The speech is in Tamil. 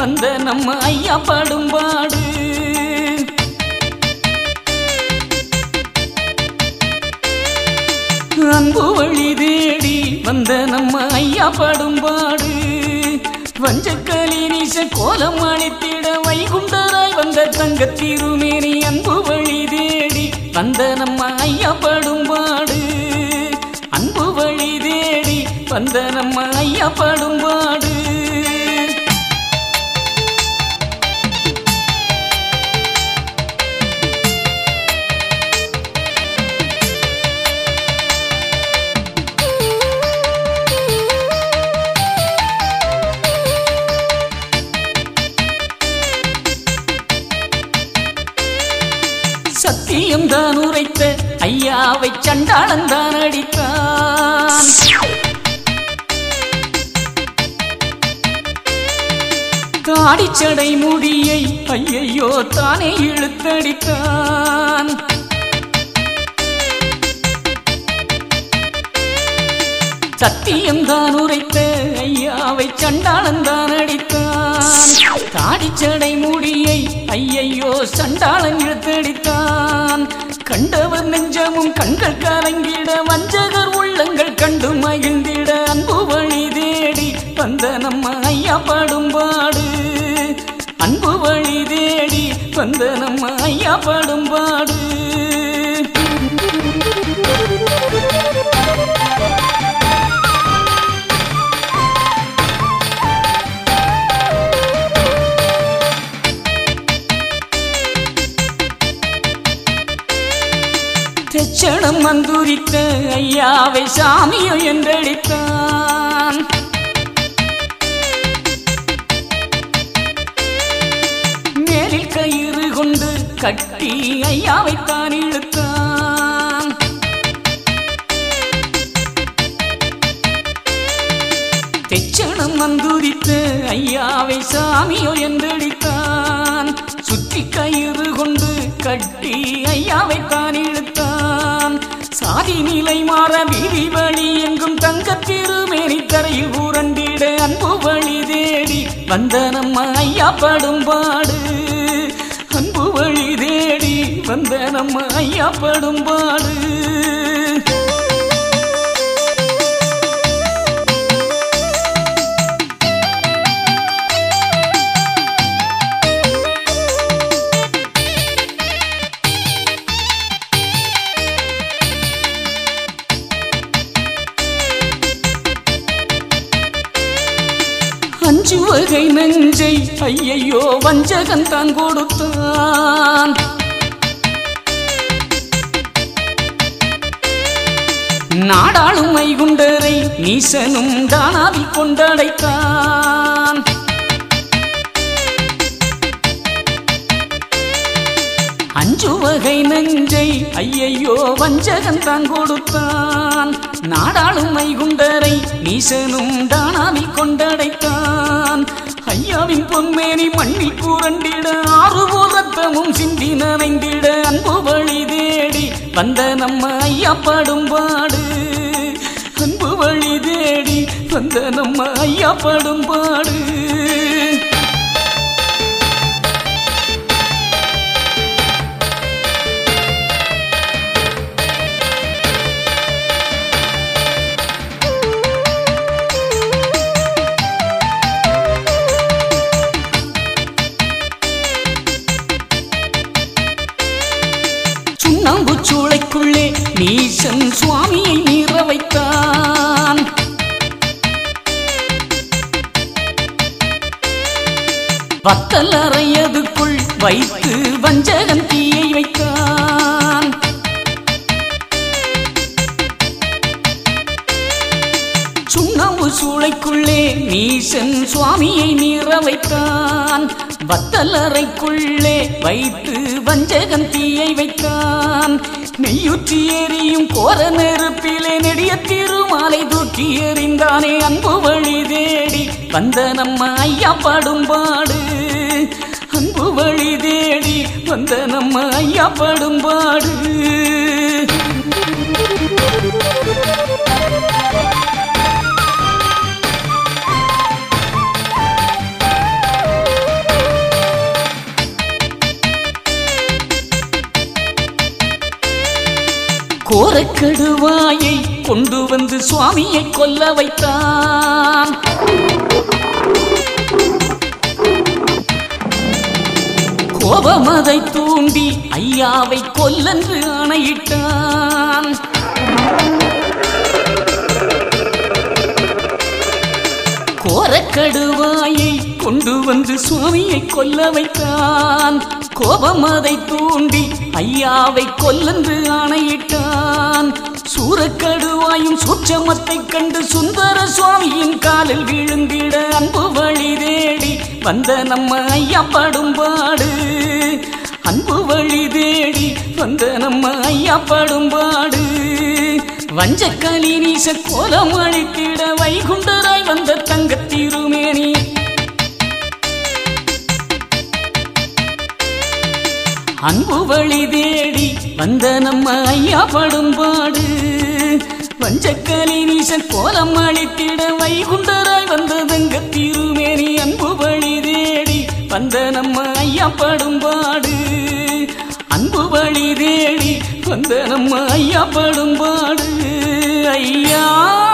வந்த நம்ம ஐயா படும்பாடு அன்பு வழி தேடி வந்த நம்ம ஐயா படும்பாடு வஞ்சக்கலி நீச கோலம் அழைத்திட வைகுண்டராய் வந்த தங்க திருமேனி அன்பு வழி தேடி வந்த நம்ம ஐயா படும்பாடு அன்பு வழி தேடி வந்த நம்ம ஐயா படும்பாடு சத்தியம் தான் உரைத்த ஐயாவை சண்டாளன் தான் அடித்தான் தாடிச்சடை முடியை ஐயையோ தானே இழுத்தடித்தான் சத்தியம் தான் உரைத்த ஐயாவை சண்டாளன் தான் அடித்தான் தாடிச்சடை முடியை ஐயையோ சண்டாளன் இழுத்தடித்தான் கண்டவர் நெஞ்சமும் கண்கள் கலங்கிட வஞ்சகர் உள்ளங்கள் கண்டு மகிழ்ந்திட அன்பு வழி தேடி வந்த நம்ம ஐயா பாடும்பாடு அன்பு வழி தேடி வந்த நம்ம ஐயா பாடும்பாடு தெச்சடம் மந்துரித்த ஐயாவை சாமியோ என்றடித்தான் மேலில் கயிறு கொண்டு கட்டி ஐயாவை தான் இழுத்தான் தெச்சணம் மந்துரித்த ஐயாவை சாமியோ என்றடித்தான் சுற்றி கயிறு கொண்டு கட்டி ஐயாவை தான் இழுத்தான் சாதி நிலை மாற வீதி வழி எங்கும் தங்க திருமேனி தரையில் ஊரண்டிட அன்பு வழி தேடி வந்த நம்ம ஐயா படும்பாடு அன்பு வழி தேடி வந்த நம்ம ஐயா படும்பாடு அஞ்சு வகை நெஞ்சை ஐயையோ வஞ்சகன் தான் கொடுத்தான் நாடாளும் மைகுண்டரை நீசனும் தானாவி கொண்டடைத்தான் அஞ்சு வகை நெஞ்சை ஐயையோ வஞ்சகன் தான் கொடுத்தான் நாடாளும் மைகுண்டரை நீசனும் தானாவி கொண்டடைத்தான் ஐயாவின் பொன்மேனி மண்ணில் கூரண்டிட ஆறு போல் ரத்தமும் சிந்தி நனைந்திட அன்பு வழி தேடி வந்த நம்ம ஐயா படும்பாடு அன்பு வழி தேடி வந்த நம்ம ஐயா படும்பாடு சுண்ணாம்பு சூளைக்குள்ளே நீசன் சுவாமியை நீற வைத்தான் வத்தல் அறையதுக்குள் வைத்து வஞ்சகன் தீயை வைத்தான் சுண்ணாம்பு சூளைக்குள்ளே நீசன் சுவாமியை நீற வைத்தான் வத்தலறைக்குள்ளே வைத்து வஞ்சகன் தீயை வைத்தான் நெய்யுற்றி எரியும் கோர நெருப்பிலே நெடிய திருமாலை தூக்கி எறிந்தானே அன்பு வழி தேடி வந்த நம்ம ஐயா படும்பாடு அன்பு வழி தேடி வந்த நம்ம ஐயா படும்பாடு கோரக்கடுவாயை கொண்டு வந்து சுவாமியை கொல்ல வைத்தான் கோபமதை தூண்டி ஐயாவை கொல்லென்று ஆணையிட்டான் கோரக்கடுவாயை கொண்டு வந்து சுவாமியை கொல்ல வைத்தான் கோபம் அதை தூண்டி ஐயாவை கொல்லென்று ஆணையிட்டான் சூரக்கடுவாயும் சூட்சமத்தைக் கண்டு சுந்தர சுவாமியின் காலில் விழுந்திட அன்பு வழி தேடி வந்த நம்ம ஐயா படும்பாடு அன்பு வழி தேடி வந்த நம்ம ஐயா படும்பாடு வஞ்சக்காலி நீச கோலம் அழித்திட வைகுண்டராய் வந்த தங்க திருமேனி அன்பு வழி தேடி வந்த நம்ம ஐயா படும்பாடு வஞ்சக்காலி நீச கோலம் அழித்திட வைகுண்டராய் வந்த தங்க திருமேனி அன்பு வழி தேடி வந்த நம்ம ஐயா படும்பாடு அன்பு வழி தேடி வந்த நம்ம ஐயா படும்பாடு ஐயா